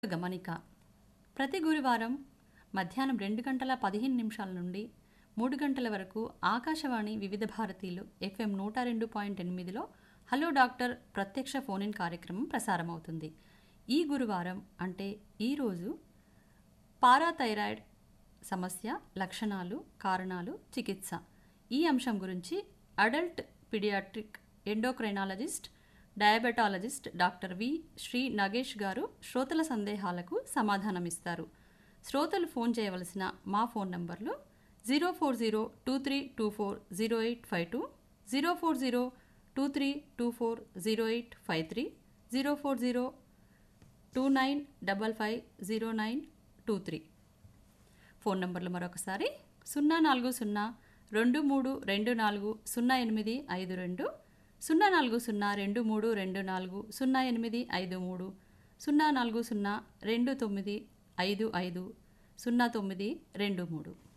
గమనిక ప్రతి గురువారం మధ్యాహ్నం రెండు గంటల పదిహేను నిమిషాల నుండి మూడు గంటల వరకు ఆకాశవాణి వివిధ భారతీలు ఎఫ్ఎం నూట రెండు పాయింట్ ఎనిమిదిలో హలో డాక్టర్ ప్రత్యక్ష ఫోన్ ఇన్ కార్యక్రమం ప్రసారమవుతుంది ఈ గురువారం అంటే ఈరోజు పారాథైరాయిడ్ సమస్య లక్షణాలు కారణాలు చికిత్స ఈ అంశం గురించి adult pediatric endocrinologist diabetologist doctor V Sri Nagesh garu శ్రోతల సందేహాలకు సమాధానమిస్తారు శ్రోతలు ఫోన్ చేయవలసిన మా ఫోన్ నంబర్లు zero four zero two three two four zero eight five two zero four zero two three two four zero eight five three zero four zero two nine double five zero nine two three phone నంబర్లు మరొకసారి సున్నా నాలుగు సున్నా రెండు మూడు రెండు నాలుగు సున్నా ఎనిమిది ఐదు రెండు సున్నా నాలుగు సున్నా రెండు మూడు రెండు నాలుగు సున్నా ఎనిమిది ఐదు మూడు సున్నా నాలుగు సున్నా రెండు తొమ్మిది ఐదు ఐదు సున్నా తొమ్మిది రెండు మూడు